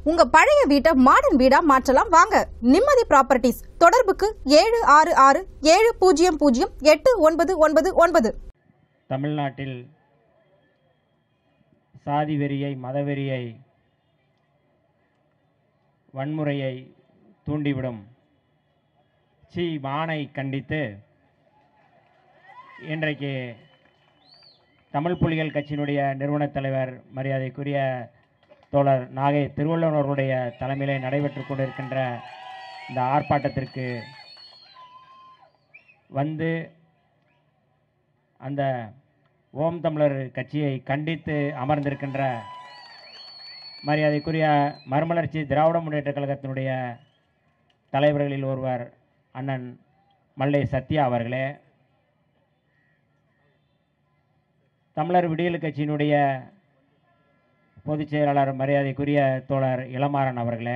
உங்க பழைய வீட்டை மாடர்ன் வீடா மாற்றலாம் வாங்க நிம்மதி ப்ராப்பர்ட்டிஸ் தொடர்புக்கு ஏழு ஆறு ஆறு ஏழு பூஜ்ஜியம் பூஜ்ஜியம் எட்டு ஒன்பது ஒன்பது ஒன்பது தமிழ்நாட்டில் சாதி வெறியை மதவெறியை வன்முறையை தூண்டிவிடும் சி மானை கண்டித்து இன்றைக்கு தமிழ் புலிகள் கட்சியினுடைய நிறுவனத் தலைவர் மரியாதைக்குரிய தோழர் நாகை திருவள்ளுவர் அவர்களுடைய தலைமையிலே நடைபெற்று கொண்டிருக்கின்ற இந்த ஆர்ப்பாட்டத்திற்கு வந்து அந்த ஓம் தமிழர் கட்சியை கண்டித்து அமர்ந்திருக்கின்ற மரியாதைக்குரிய மறுமலர்ச்சி திராவிட முன்னேற்றக் கழகத்தினுடைய தலைவர்களில் ஒருவர் அண்ணன் மல்லை சத்யா அவர்களே தமிழர் விடியல் கட்சியினுடைய பொதுச் செயலாளர் மரியாதைக்குரிய தோழர் இளமாறன் அவர்களே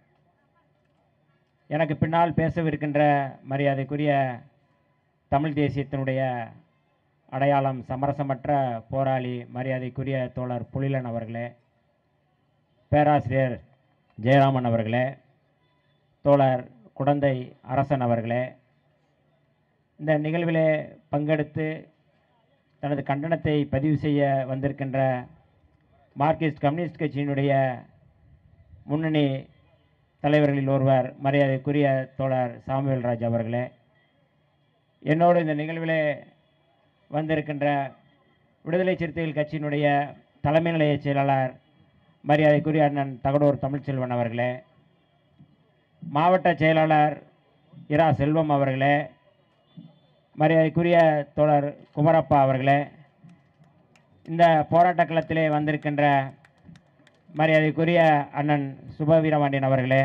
எனக்கு பின்னால் பேசவிருக்கின்ற மரியாதைக்குரிய தமிழ் தேசியத்தினுடைய அடையாளம் சமரசமற்ற போராளி மரியாதைக்குரிய தோழர் புலிலன் அவர்களே பேராசிரியர் ஜெயராமன் அவர்களே தோழர் குடந்தை அரசன் அவர்களே இந்த நிகழ்விலே பங்கெடுத்து தனது கண்டனத்தை பதிவு செய்ய வந்திருக்கின்ற மார்க்சிஸ்ட் கம்யூனிஸ்ட் கட்சியினுடைய முன்னணி தலைவர்களில் ஒருவர் மரியாதைக்குரிய தோழர் சாமுவேல் ராஜ் அவர்களே என்னோடு இந்த நிகழ்விலே வந்திருக்கின்ற விடுதலை சிறுத்தைகள் கட்சியினுடைய தலைமை நிலைய செயலாளர் மரியாதைக்குரிய அண்ணன் தகடூர் தமிழ்ச்செல்வன் அவர்களே மாவட்ட செயலாளர் இரா செல்வம் அவர்களே மரியாதைக்குரிய தோழர் குமரப்பா அவர்களே இந்த போராட்ட களத்திலே வந்திருக்கின்ற மரியாதைக்குரிய அண்ணன் சுபவீரபாண்டியன் அவர்களே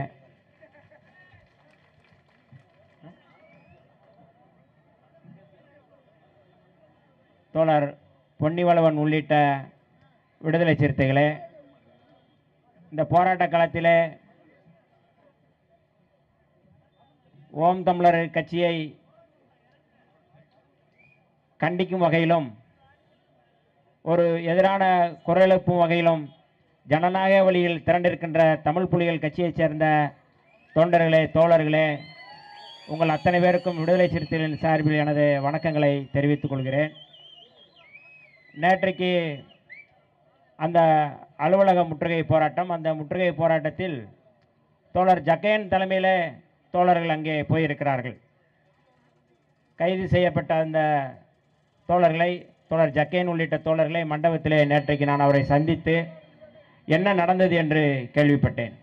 தோழர் பொன்னிவளவன் உள்ளிட்ட விடுதலை சிறுத்தைகளே இந்த போராட்ட களத்திலே ஓம் தமிழர் கட்சியை கண்டிக்கும் வகையிலும் ஒரு எதிரான குரல் எழுப்பும் வகையிலும் ஜனநாயக வழியில் திரண்டிருக்கின்ற தமிழ் புலிகள் கட்சியைச் சேர்ந்த தொண்டர்களே தோழர்களே உங்கள் அத்தனை பேருக்கும் விடுதலை சிறுத்தைகளின் சார்பில் எனது வணக்கங்களை தெரிவித்துக் கொள்கிறேன் நேற்றைக்கு அந்த அலுவலக முற்றுகை போராட்டம் அந்த முற்றுகை போராட்டத்தில் தோழர் ஜக்கையன் தலைமையில் தோழர்கள் அங்கே போயிருக்கிறார்கள் கைது செய்யப்பட்ட அந்த தோழர்களை தோழர் ஜக்கையன் உள்ளிட்ட தோழர்களை மண்டபத்திலே நேற்றைக்கு நான் அவரை சந்தித்து என்ன நடந்தது என்று கேள்விப்பட்டேன்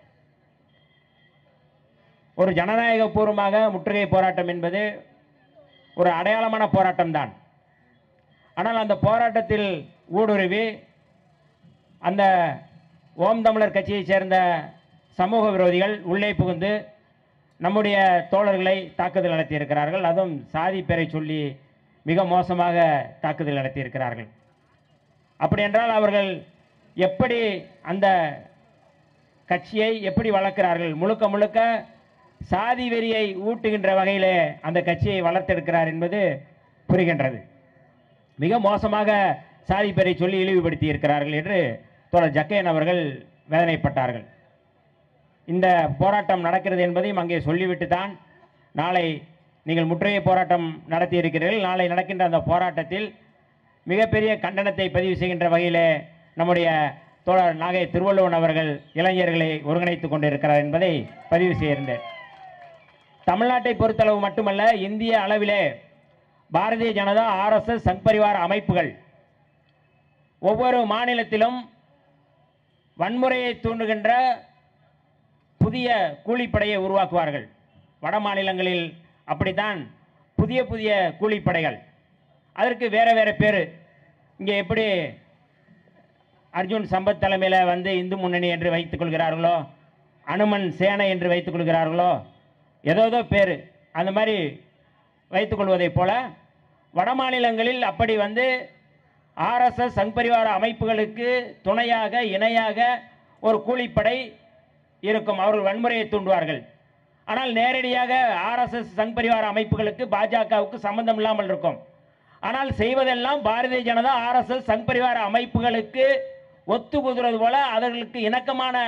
ஒரு ஜனநாயக பூர்வமாக முற்றுகை போராட்டம் என்பது ஒரு அடையாளமான போராட்டம்தான் ஆனால் அந்த போராட்டத்தில் ஊடுருவி அந்த ஓம் தமிழர் கட்சியைச் சேர்ந்த சமூக விரோதிகள் உள்ளே புகுந்து நம்முடைய தோழர்களை தாக்குதல் நடத்தியிருக்கிறார்கள் அதுவும் சாதி பெயரை சொல்லி மிக மோசமாக தாக்குதல் நடத்தியிருக்கிறார்கள் அப்படி என்றால் அவர்கள் எப்படி அந்த கட்சியை எப்படி வளர்க்கிறார்கள் முழுக்க முழுக்க சாதி வெறியை ஊட்டுகின்ற வகையிலே அந்த கட்சியை வளர்த்தெடுக்கிறார் என்பது புரிகின்றது மிக மோசமாக சாதி பெயரை சொல்லி இழிவுபடுத்தி இருக்கிறார்கள் என்று தோழர் ஜக்கையன் அவர்கள் வேதனைப்பட்டார்கள் இந்த போராட்டம் நடக்கிறது என்பதையும் அங்கே சொல்லிவிட்டு தான் நாளை நீங்கள் முற்றுகை போராட்டம் நடத்தி இருக்கிறீர்கள் நாளை நடக்கின்ற அந்த போராட்டத்தில் மிகப்பெரிய கண்டனத்தை பதிவு செய்கின்ற வகையிலே நம்முடைய தோழர் நாகை திருவள்ளுவன் அவர்கள் இளைஞர்களை ஒருங்கிணைத்துக் கொண்டிருக்கிறார் என்பதை பதிவு செய்திருந்தேன் தமிழ்நாட்டை பொறுத்தளவு மட்டுமல்ல இந்திய அளவிலே பாரதிய ஜனதா ஆர்எஸ்எஸ் சங் பரிவார அமைப்புகள் ஒவ்வொரு மாநிலத்திலும் வன்முறையை தூண்டுகின்ற புதிய கூலிப்படையை உருவாக்குவார்கள் வட மாநிலங்களில் அப்படித்தான் புதிய புதிய கூலிப்படைகள் அதற்கு வேறு வேறு பேர் இங்கே எப்படி அர்ஜுன் சம்பத் தலைமையில் வந்து இந்து முன்னணி என்று வைத்துக் கொள்கிறார்களோ அனுமன் சேனை என்று வைத்துக் கொள்கிறார்களோ ஏதோ ஏதோ பேர் அந்த மாதிரி வைத்துக்கொள்வதைப் போல வட மாநிலங்களில் அப்படி வந்து ஆர்எஸ்எஸ் சங் பரிவார அமைப்புகளுக்கு துணையாக இணையாக ஒரு கூலிப்படை இருக்கும் அவர்கள் வன்முறையை தூண்டுவார்கள் ஆனால் நேரடியாக ஆர்எஸ்எஸ் சங் பரிவார அமைப்புகளுக்கு பாஜகவுக்கு சம்பந்தம் இல்லாமல் இருக்கும் ஆனால் செய்வதெல்லாம் பாரதிய ஜனதா ஆர்எஸ்எஸ் சங் பரிவார அமைப்புகளுக்கு ஒத்து குதுறது போல அவர்களுக்கு இணக்கமான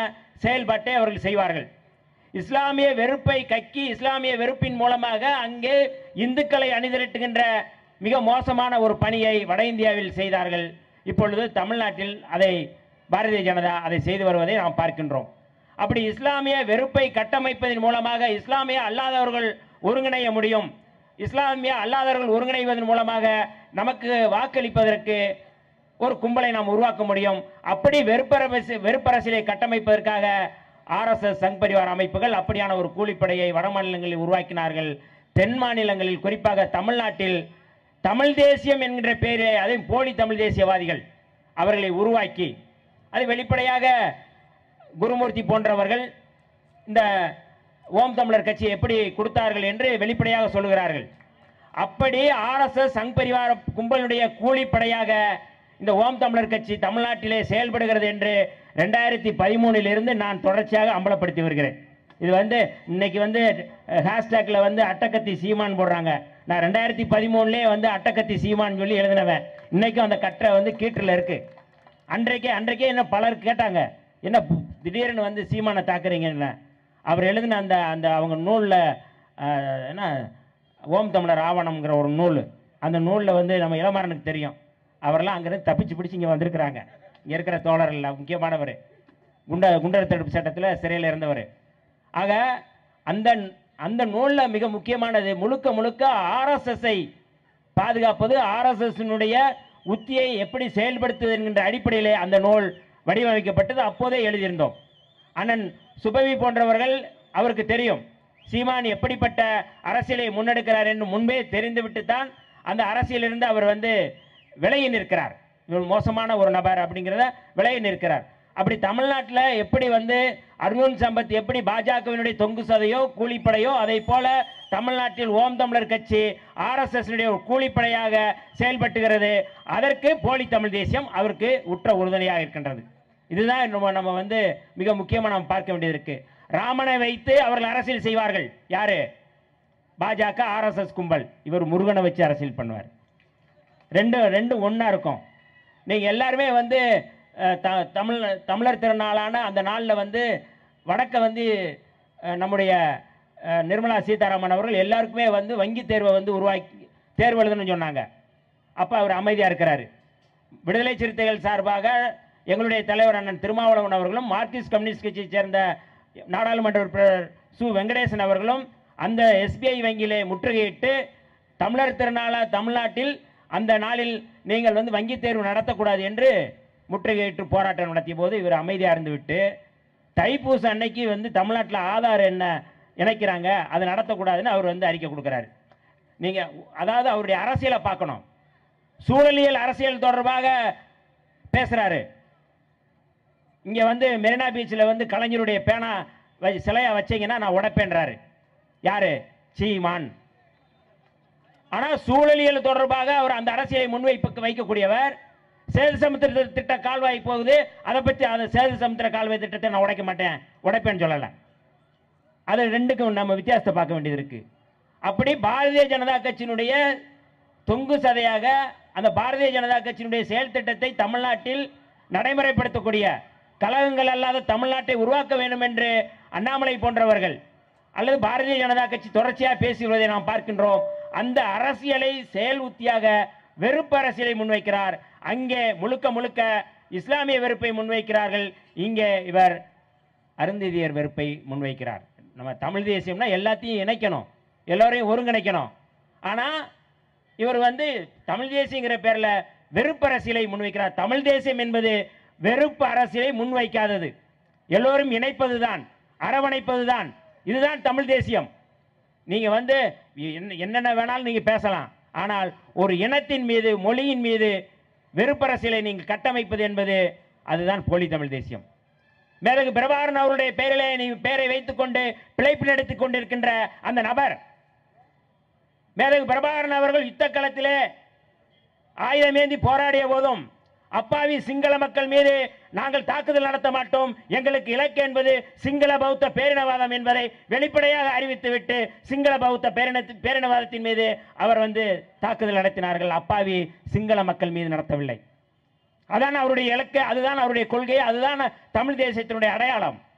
செயல்பாட்டை அவர்கள் செய்வார்கள் இஸ்லாமிய வெறுப்பை கக்கி இஸ்லாமிய வெறுப்பின் மூலமாக அங்கே இந்துக்களை அணிதிரட்டுகின்ற மிக மோசமான ஒரு பணியை வட இந்தியாவில் செய்தார்கள் இப்பொழுது தமிழ்நாட்டில் அதை பாரதிய ஜனதா அதை செய்து வருவதை நாம் பார்க்கின்றோம் அப்படி இஸ்லாமிய வெறுப்பை கட்டமைப்பதன் மூலமாக இஸ்லாமிய அல்லாதவர்கள் ஒருங்கிணைய முடியும் இஸ்லாமிய அல்லாதவர்கள் ஒருங்கிணைவதன் மூலமாக நமக்கு வாக்களிப்பதற்கு ஒரு கும்பலை நாம் உருவாக்க முடியும் அப்படி வெறுப்பரசு வெறுப்பரசியலை கட்டமைப்பதற்காக ஆர்எஸ்எஸ் சங் பரிவார் அமைப்புகள் அப்படியான ஒரு கூலிப்படையை வட மாநிலங்களில் உருவாக்கினார்கள் தென் மாநிலங்களில் குறிப்பாக தமிழ்நாட்டில் தமிழ் தேசியம் என்கின்ற பெயரிலே அதையும் போலி தமிழ் தேசியவாதிகள் அவர்களை உருவாக்கி அது வெளிப்படையாக குருமூர்த்தி போன்றவர்கள் இந்த ஓம் தமிழர் கட்சி எப்படி கொடுத்தார்கள் என்று வெளிப்படையாக சொல்லுகிறார்கள் அப்படி ஆர்எஸ்எஸ் சங் பரிவார கும்பலுடைய கூலிப்படையாக இந்த ஓம் தமிழர் கட்சி தமிழ்நாட்டிலே செயல்படுகிறது என்று ரெண்டாயிரத்தி பதிமூணிலிருந்து நான் தொடர்ச்சியாக அம்பலப்படுத்தி வருகிறேன் இது வந்து இன்னைக்கு வந்து ஹேஷ்டேக்ல வந்து அட்டக்கத்தி சீமான் போடுறாங்க நான் ரெண்டாயிரத்தி பதிமூணுலேயே வந்து அட்டக்கத்தி சீமான் சொல்லி எழுதினவன் இன்னைக்கும் அந்த கட்டுரை வந்து கீற்றில் இருக்கு அன்றைக்கே அன்றைக்கே என்ன பலர் கேட்டாங்க என்ன பு- திடீர்னு வந்து சீமானை தாக்குறீங்கன்னு அவர் எழுதின அந்த அந்த அவங்க நூலில் என்ன ஓம் தமிழர் ஆவணம்ங்கிற ஒரு நூல் அந்த நூலில் வந்து நம்ம இளமாறனுக்கு தெரியும் அவரெல்லாம் அங்கேருந்து தப்பிச்சு பிடிச்சி இங்கே வந்திருக்கிறாங்க இங்கே இருக்கிற தோழர்கள் முக்கியமானவர் குண்ட குண்டர் தடுப்பு சட்டத்தில் சிறையில் இருந்தவர் ஆக அந்த அந்த நூலில் மிக முக்கியமானது முழுக்க முழுக்க ஆர்எஸ்எஸ்ஐ பாதுகாப்பது ஆர்எஸ்எஸ்னுடைய உத்தியை எப்படி செயல்படுத்துவது என்கின்ற அடிப்படையிலே அந்த நூல் வடிவமைக்கப்பட்டது அப்போதே எழுதியிருந்தோம் அண்ணன் சுபவி போன்றவர்கள் அவருக்கு தெரியும் சீமான் எப்படிப்பட்ட அரசியலை முன்னெடுக்கிறார் என்று முன்பே தெரிந்துவிட்டு தான் அந்த அரசியலிருந்து அவர் வந்து விலகி நிற்கிறார் இவர் மோசமான ஒரு நபர் அப்படிங்கிறத விலகி நிற்கிறார் அப்படி தமிழ்நாட்டில் எப்படி வந்து அர்ஜுன் சம்பத் எப்படி பாஜகவினுடைய தொங்கு சதையோ கூலிப்படையோ அதை போல தமிழ்நாட்டில் ஓம் தமிழர் கட்சி ஆர்எஸ்எஸ் ஒரு கூலிப்படையாக செயல்பட்டுகிறது அதற்கு போலி தமிழ் தேசியம் அவருக்கு உற்ற உறுதுணையாக இருக்கின்றது இதுதான் நம்ம நம்ம வந்து மிக முக்கியமாக நாம் பார்க்க வேண்டியது இருக்கு ராமனை வைத்து அவர்கள் அரசியல் செய்வார்கள் யாரு பாஜக ஆர்எஸ்எஸ் கும்பல் இவர் முருகனை வச்சு அரசியல் பண்ணுவார் ரெண்டு ரெண்டு ஒன்றா இருக்கும் நீங்கள் எல்லாருமே வந்து அஹ், த தமிழ் தமிழர் திருநாளான அந்த நாளில் வந்து வடக்க வந்து அஹ், நம்முடைய அஹ், நிர்மலா சீதாராமன் அவர்கள் எல்லாருக்குமே வந்து வங்கி தேர்வை வந்து உருவாக்கி தேர்வு எழுதணும்னு சொன்னாங்க அப்போ அவர் அமைதியாக இருக்கிறாரு விடுதலை சிறுத்தைகள் சார்பாக எங்களுடைய தலைவர் அண்ணன் திருமாவளவன் அவர்களும் மார்க்சிஸ்ட் கம்யூனிஸ்ட் கட்சியைச் சேர்ந்த நாடாளுமன்ற உறுப்பினர் சு வெங்கடேசன் அவர்களும் அந்த எஸ்பிஐ வங்கியிலே முற்றுகையிட்டு தமிழர் திருநாள தமிழ்நாட்டில் அந்த நாளில் நீங்கள் வந்து வங்கி தேர்வு நடத்தக்கூடாது என்று முற்றுகையிட்டு போராட்டம் நடத்திய போது இவர் அமைதியாக இருந்துவிட்டு தைப்பூச அன்னைக்கு வந்து தமிழ்நாட்டில் ஆதார் என்ன இணைக்கிறாங்க அதை நடத்தக்கூடாதுன்னு அவர் வந்து அறிக்கை கொடுக்குறாரு நீங்கள் அதாவது அவருடைய அரசியலை பார்க்கணும் சூழலியல் அரசியல் தொடர்பாக பேசுறாரு இங்க வந்து மெரினா பீச்சில் வந்து கலைஞருடைய பேனா வ- சிலையா வச்சீங்கன்னா நான் உடைப்பேன்றாரு யாரு சீமான் ஆனா சூழலியல் தொடர்பாக அவர் அந்த அரசியலை முன்வைப்பு வைக்கக்கூடியவர் சேது சமுத்திர திட்ட கால்வாய் போகுது அதை பற்றி அந்த சேது சமுத்திர கால்வாய் திட்டத்தை நான் உடைக்க மாட்டேன் உடைப்பேன்னு சொல்லலை அது ரெண்டுக்கும் நம்ம வித்தியாசத்தை பார்க்க வேண்டியது இருக்கு அப்படி பாரதிய ஜனதா கட்சியினுடைய தொங்கு சதையாக அந்த பாரதிய ஜனதா கட்சியினுடைய செயல் திட்டத்தை தமிழ்நாட்டில் நடைமுறைப்படுத்தக்கூடிய கழகங்கள் அல்லாத தமிழ்நாட்டை உருவாக்க வேண்டும் என்று அண்ணாமலை போன்றவர்கள் அல்லது பாரதிய ஜனதா கட்சி தொடர்ச்சியாக பேசி வருவதை நாம் பார்க்கின்றோம் அந்த அரசியலை செயல் உத்தியாக வெறுப்பு அரசியலை முன்வைக்கிறார் அங்கே முழுக்க முழுக்க இஸ்லாமிய வெறுப்பை முன்வைக்கிறார்கள் இங்கே இவர் அருந்ததியர் வெறுப்பை முன்வைக்கிறார் நம்ம தமிழ் தேசியம்னா எல்லாத்தையும் இணைக்கணும் எல்லோரையும் ஒருங்கிணைக்கணும் ஆனால் இவர் வந்து தமிழ் தேசியங்கிற பேரில் வெறுப்பு அரசியலை முன்வைக்கிறார் தமிழ் தேசியம் என்பது வெறுப்பு அரசியலை முன்வைக்காதது எல்லோரும் இணைப்பதுதான் அரவணைப்பதுதான் இதுதான் தமிழ் தேசியம் நீங்க வந்து என்ன- என்னென்ன வேணாலும் நீங்க பேசலாம் ஆனால் ஒரு இனத்தின் மீது மொழியின் மீது வெறுப்பரசியலை நீங்கள் கட்டமைப்பது என்பது அதுதான் போலி தமிழ் தேசியம் மேலகு பிரபாகரன் அவருடைய பெயரிலே நீ பெயரை வைத்துக்கொண்டு பிழைப்பு நடத்திக் கொண்டிருக்கின்ற அந்த நபர் மேலகு பிரபாகரன் அவர்கள் யுத்த களத்திலே ஆயுதமேந்தி போராடிய போதும் அப்பாவி சிங்கள மக்கள் மீது நாங்கள் தாக்குதல் நடத்த மாட்டோம் எங்களுக்கு இலக்கு என்பது சிங்கள பௌத்த பேரினவாதம் என்பதை வெளிப்படையாக அறிவித்துவிட்டு சிங்கள பௌத்த பேரின பேரினவாதத்தின் மீது அவர் வந்து தாக்குதல் நடத்தினார்கள் அப்பாவி சிங்கள மக்கள் மீது நடத்தவில்லை அதான் அவருடைய இலக்கு அதுதான் அவருடைய கொள்கை அதுதான் தமிழ் தேசத்தினுடைய அடையாளம்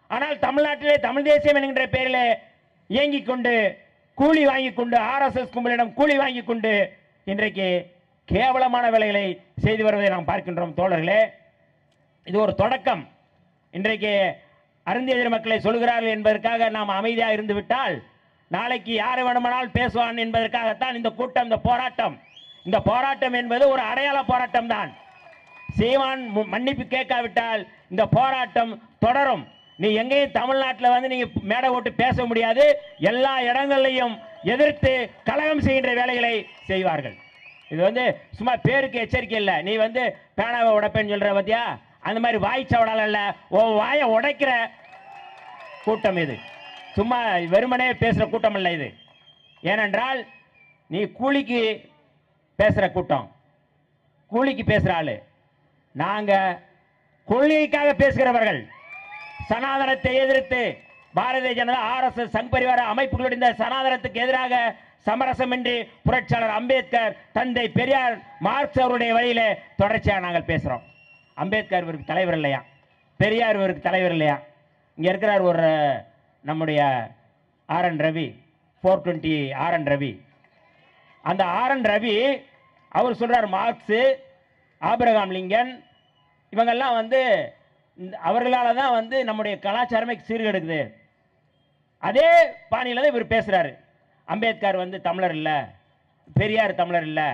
ஆனால் தமிழ்நாட்டிலே தமிழ் தேசியம் என்கின்ற பெயரிலே இயங்கிக் கொண்டு கூலி வாங்கிக் கொண்டு ஆர்எஸ்எஸ் கும்பலிடம் கூலி வாங்கிக் கொண்டு இன்றைக்கு கேவலமான வேலைகளை செய்து வருவதை நாம் பார்க்கின்றோம் தோழர்களே இது ஒரு தொடக்கம் இன்றைக்கு அருந்தியதிர் மக்களை சொல்கிறார்கள் என்பதற்காக நாம் அமைதியாக இருந்து விட்டால் நாளைக்கு யார் வேணுமானால் பேசுவான் என்பதற்காகத்தான் இந்த கூட்டம் இந்த போராட்டம் இந்த போராட்டம் என்பது ஒரு அடையாள போராட்டம் தான் சீமான் மு- மன்னிப்பு கேட்காவிட்டால் இந்த போராட்டம் தொடரும் நீ எங்கேயும் தமிழ்நாட்டில் வந்து நீங்க மேடை போட்டு பேச முடியாது எல்லா இடங்கள்லையும் எதிர்த்து கலகம் செய்கின்ற வேலைகளை செய்வார்கள் இது வந்து சும்மா பேருக்கு எச்சரிக்கை இல்லை நீ வந்து பேனாவை உடைப்பேன்னு சொல்ற பத்தியா அந்த மாதிரி வாய் சவடால் இல்ல உன் வாயை உடைக்கிற கூட்டம் இது சும்மா வெறுமனே பேசுற கூட்டம் இல்லை இது ஏனென்றால் நீ கூலிக்கு பேசுற கூட்டம் கூலிக்கு பேசுற ஆளு நாங்க கொள்கைக்காக பேசுகிறவர்கள் சனாதனத்தை எதிர்த்து பாரதிய ஜனதா ஆர்எஸ்எஸ் சங் பரிவார அமைப்புகளுடைய இந்த சனாதனத்துக்கு எதிராக சமரசமின்றி புரட்சியாளர் அம்பேத்கர் தந்தை பெரியார் மார்க்ஸ் அவருடைய வழியில தொடர்ச்சியாக நாங்கள் பேசுறோம் அம்பேத்கர் இவருக்கு தலைவர் இல்லையா பெரியார் இவருக்கு தலைவர் இல்லையா இங்க இருக்கிறார் ஒரு நம்முடைய R N Ravi four twenty R N Ravi அந்த ஆர் என் ரவி அவர் சொல்றார் மார்க்ஸ் ஆபிரகாம் லிங்கன் இவங்கெல்லாம் வந்து இந்த- அவர்களால தான் வந்து நம்முடைய கலாச்சாரமே சீர்கெடுக்குது அதே பாணியில தான் இவர் பேசுறாரு அம்பேத்கர் வந்து தமிழர் இல்ல பெரியார் தமிழர் இல்ல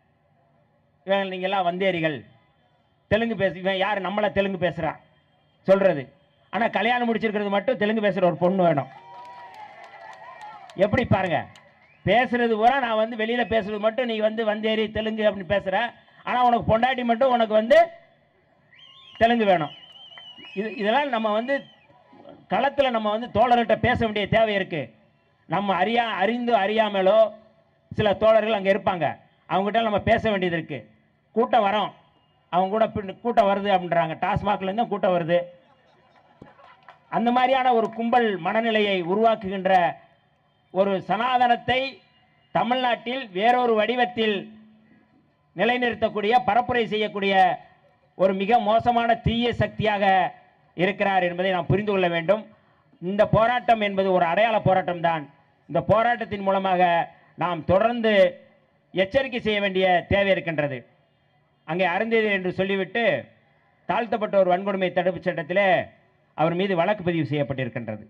இவங்க நீங்க எல்லாம் வந்தேரிகள் தெலுங்கு பேச இவன் யார் நம்மள தெலுங்கு பேசுறா சொல்றது ஆனா கல்யாணம் முடிச்சிருக்கிறது மட்டும் தெலுங்கு பேசுற ஒரு பொண்ணு வேணும் எப்படி பாருங்க பேசுறது பூரா நான் வந்து வெளியில பேசுறது மட்டும் நீ வந்து வந்தேரி தெலுங்கு அப்படின்னு பேசுற ஆனா உனக்கு பொண்டாட்டி மட்டும் உனக்கு வந்து தெலுங்கு வேணும் இது இதெல்லாம் நம்ம வந்து களத்தில் நம்ம வந்து தோழர்கிட்ட பேச வேண்டிய தேவை இருக்கு நம்ம அறியா அறிந்து அறியாமலோ சில தோழர்கள் அங்கே இருப்பாங்க அவங்ககிட்ட நம்ம பேச வேண்டியது இருக்கு கூட்டம் வரோம் அவங்க கூட பின் கூட்டம் வருது அப்படின்றாங்க டாஸ்மாக்லேருந்து தான் கூட்டம் வருது அந்த மாதிரியான ஒரு கும்பல் மனநிலையை உருவாக்குகின்ற ஒரு சனாதனத்தை தமிழ்நாட்டில் வேறொரு வடிவத்தில் நிலைநிறுத்தக்கூடிய பரப்புரை செய்யக்கூடிய ஒரு மிக மோசமான தீய சக்தியாக இருக்கிறார் என்பதை நாம் புரிந்து கொள்ள வேண்டும் இந்த போராட்டம் என்பது ஒரு அடையாள போராட்டம் தான் இந்த போராட்டத்தின் மூலமாக நாம் தொடர்ந்து எச்சரிக்கை செய்ய வேண்டிய தேவை இருக்கின்றது அங்கே அருந்ததி என்று சொல்லிவிட்டு தாழ்த்தப்பட்டோர் வன்கொடுமை தடுப்புச் சட்டத்திலே அவர் மீது வழக்கு பதிவு செய்யப்பட்டிருக்கின்றது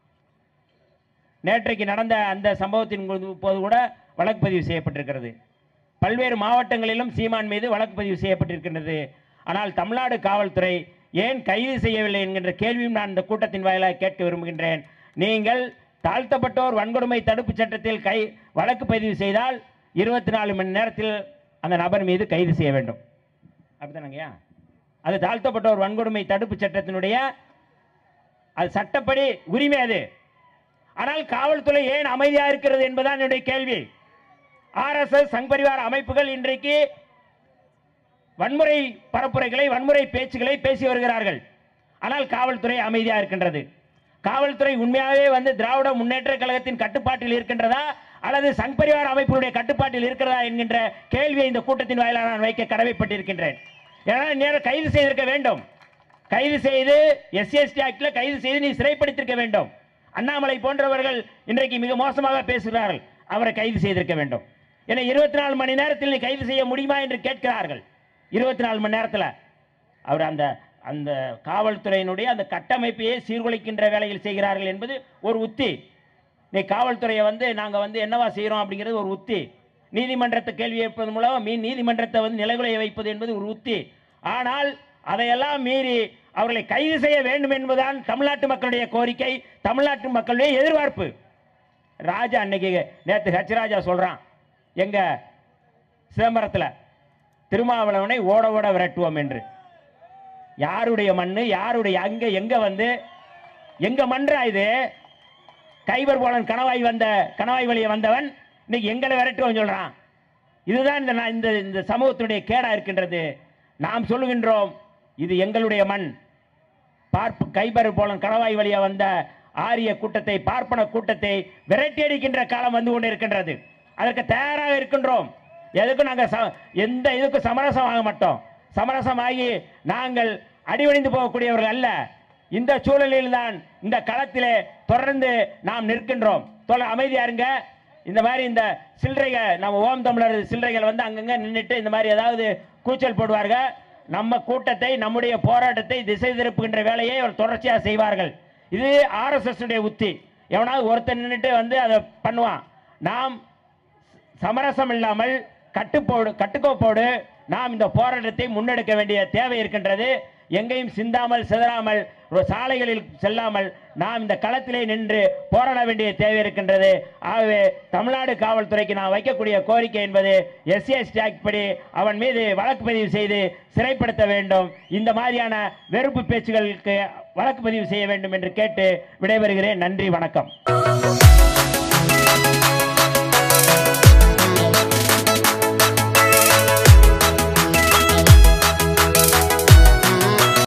நேற்றைக்கு நடந்த அந்த சம்பவத்தின் போது- போது கூட வழக்கு பதிவு செய்யப்பட்டிருக்கிறது பல்வேறு மாவட்டங்களிலும் சீமான் மீது வழக்கு பதிவு செய்யப்பட்டிருக்கின்றது ஆனால் தமிழ்நாடு காவல்துறை ஏன் கைது செய்யவில்லை என்கின்ற கேள்வியும் நான் இந்த கூட்டத்தின் வாயிலாக கேட்க விரும்புகின்றேன் நீங்கள் தாழ்த்தப்பட்டோர் வன்கொடுமை தடுப்புச் சட்டத்தில் கை வழக்கு பதிவு செய்தால் இருபத்தி நாலு மணி நேரத்தில் அந்த நபர் மீது கைது செய்ய வேண்டும் அப்படிதானங்கய்யா அது தாழ்த்தப்பட்டோர் வன்கொடுமை தடுப்புச் சட்டத்தினுடைய அது சட்டப்படி உரிமை அது ஆனால் காவல்துறை ஏன் அமைதியா இருக்கிறது என்பதுதான் என்னுடைய கேள்வி ஆர்எஸ்எஸ் சங் பரிவார அமைப்புகள் இன்றைக்கு வன்முறை பரப்புரைகளை வன்முறை பேச்சுகளை பேசி வருகிறார்கள் ஆனால் காவல்துறை அமைதியா இருக்கின்றது காவல்துறை உண்மையாகவே வந்து திராவிட முன்னேற்ற கழகத்தின் கட்டுப்பாட்டில் இருக்கின்றதா அல்லது சங் பரிவார அமைப்புகளுடைய கட்டுப்பாட்டில் இருக்கிறதா என்கின்ற கேள்வியை இந்த கூட்டத்தின் வாயிலாக நான் வைக்க கடமைப்பட்டிருக்கின்றேன் ஏன்னா நேரம் கைது செய்திருக்க வேண்டும் கைது செய்து எஸ்சிஎஸ்டி ஆக்ட்ல கைது செய்து நீ சிறைப்படுத்திருக்க வேண்டும் அண்ணாமலை போன்றவர்கள் இன்றைக்கு மிக மோசமாக பேசுகிறார்கள் அவரை கைது செய்திருக்க வேண்டும் ஏன்னா இருபத்தி நாலு மணி நேரத்தில் நீ கைது செய்ய முடியுமா என்று கேட்கிறார்கள் இருபத்தி நாலு மணி நேரத்தில் அவர் அந்த அந்த காவல்துறையினுடைய அந்த கட்டமைப்பையே சீர்குலைக்கின்ற வேலையில் செய்கிறார்கள் என்பது ஒரு உத்தி நீ காவல்துறையை வந்து நாங்கள் வந்து என்னவா செய்கிறோம் அப்படிங்கிறது ஒரு உத்தி நீதிமன்றத்தை கேள்வி கேட்பது மூலம் மீ நீதிமன்றத்தை வந்து நிலைகுலைய வைப்பது என்பது ஒரு உத்தி ஆனால் அதையெல்லாம் மீறி அவர்களை கைது செய்ய வேண்டும் என்பதுதான் தமிழ்நாட்டு மக்களுடைய கோரிக்கை தமிழ்நாட்டு மக்களுடைய எதிர்பார்ப்பு ராஜா அன்னைக்கு நேற்று ஹச் ராஜா சொல்றான் எங்க சிதம்பரத்தில் திருமாவளவனை ஓட ஓட விரட்டுவோம் என்று யாருடைய மண்ணு யாருடைய அங்க எங்க வந்து எங்க மன்றா இது கைபர் போலன் கணவாய் வந்த கணவாய் வழியே வந்தவன் இன்னைக்கு எங்களை விரட்டுவோம் சொல்றான் இதுதான் இந்த நா- இந்த இந்த சமூகத்தினுடைய கேடா இருக்கின்றது நாம் சொல்லுகின்றோம் இது எங்களுடைய மண் பார்ப்பு கைபர் போலன் கணவாய் வழியா வந்த ஆரிய கூட்டத்தை பார்ப்பன கூட்டத்தை விரட்டி அடிக்கின்ற காலம் வந்து கொண்டு இருக்கின்றது அதற்கு தயாராக இருக்கின்றோம் எதுக்கும் நாங்கள் ச- எந்த இதுக்கும் சமரசம் ஆக மாட்டோம் சமரசம் ஆகி நாங்கள் அடிவணிந்து போகக்கூடியவர்கள் அல்ல இந்த சூழலில் தான் இந்த களத்திலே தொடர்ந்து நாம் நிற்கின்றோம் தொலை அமைதியா இருங்க இந்த மாதிரி இந்த சில்லறைகள் நம்ம ஓம் தமிழர் சில்லறைகள் வந்து அங்கங்க நின்றுட்டு இந்த மாதிரி ஏதாவது கூச்சல் போடுவார்கள் நம்ம கூட்டத்தை நம்முடைய போராட்டத்தை திசை திருப்புகின்ற வேலையை அவர் தொடர்ச்சியாக செய்வார்கள் இது ஆர்எஸ்எஸ் உடைய உத்தி எவனாவது ஒருத்தன் நின்றுட்டு வந்து அதை பண்ணுவான் நாம் சமரசம் இல்லாமல் கட்டுப்போடு கட்டுக்கோப்போடு நாம் இந்த போராட்டத்தை முன்னெடுக்க வேண்டிய தேவை இருக்கின்றது எங்கேயும் சிந்தாமல் சிதறாமல் ஒரு சாலைகளில் செல்லாமல் நாம் இந்த களத்திலே நின்று போராட வேண்டிய தேவை இருக்கின்றது ஆகவே தமிழ்நாடு காவல்துறைக்கு நான் வைக்கக்கூடிய கோரிக்கை என்பது எஸ்சிஎஸ்டி ஆக்ட் படி அவன் மீது வழக்கு பதிவு செய்து சிறைப்படுத்த வேண்டும் இந்த மாதிரியான வெறுப்பு பேச்சுகளுக்கு வழக்கு பதிவு செய்ய வேண்டும் என்று கேட்டு விடைபெறுகிறேன் நன்றி வணக்கம்